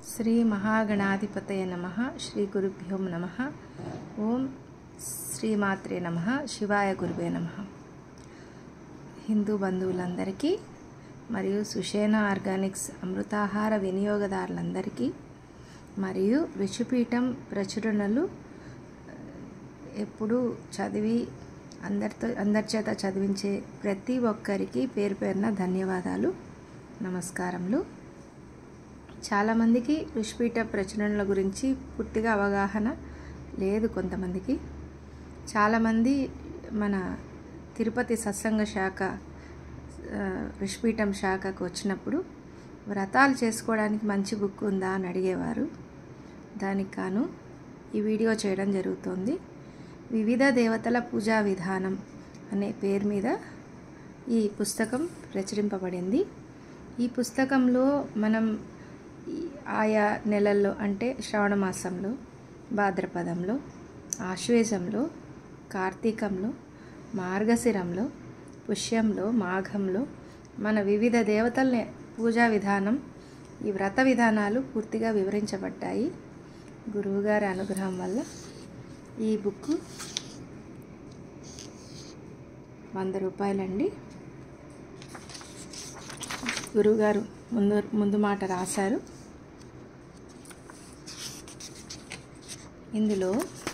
శ్రీ మహాగణాధిపతయ నమ శ్రీ గురుభ్యో నమ ఓం శ్రీమాత్రే నమ శివాయ గురువే నమ హిందూ బంధువులందరికీ మరియు సుషేణ ఆర్గానిక్స్ అమృతాహార వినియోగదారులందరికీ మరియు ఋషిపీఠం ప్రచురణలు ఎప్పుడూ చదివి అందరితో అందరి చేత చదివించే ప్రతి ఒక్కరికి పేరు పేరున ధన్యవాదాలు నమస్కారములు చాలామందికి ఋషిపీఠ ప్రచురణల గురించి పూర్తిగా అవగాహన లేదు కొంతమందికి చాలామంది మన తిరుపతి సత్సంగ శాఖ ఆ, ఋషిపీఠం శాఖకు వచ్చినప్పుడు వ్రతాలు చేసుకోవడానికి మంచి బుక్ ఉందా అని అడిగేవారు దానికి గాను ఈ వీడియో చేయడం జరుగుతోంది వివిధ దేవతల పూజా విధానం అనే పేరు మీద ఈ పుస్తకం ప్రచురింపబడింది ఈ పుస్తకంలో మనం ఈ ఆయా నెలల్లో అంటే శ్రవణ మాసంలో భాద్రపదంలో ఆశ్వేజంలో కార్తీకంలో మార్గశిరంలో పుష్యంలో మాఘంలో మన వివిధ దేవతల పూజా విధానం ఈ వ్రత విధానాలు పూర్తిగా వివరించబడ్డాయి గురువుగారి అనుగ్రహం వల్ల ఈ బుక్ వంద రూపాయలండి గురువుగారు ముందు ముందు మాట రాశారు ఇందులో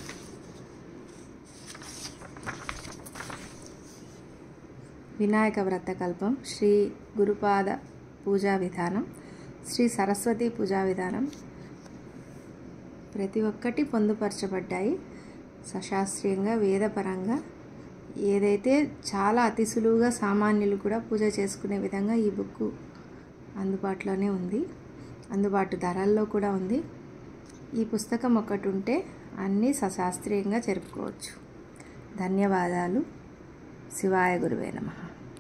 వినాయక వ్రతకల్పం శ్రీ గురుపాద పూజా విధానం శ్రీ సరస్వతి పూజా విధానం ప్రతి ఒక్కటి పొందుపరచబడ్డాయి సశాస్త్రీయంగా వేదపరంగా ఏదైతే చాలా అతి సులువుగా సామాన్యులు కూడా పూజ చేసుకునే విధంగా ఈ బుక్ అందుబాటులోనే ఉంది అందుబాటు ధరల్లో కూడా ఉంది ఈ పుస్తకం ఒకటి ఉంటే అన్నీ సశాస్త్రీయంగా జరుపుకోవచ్చు ధన్యవాదాలు శివాయ గురువే నమః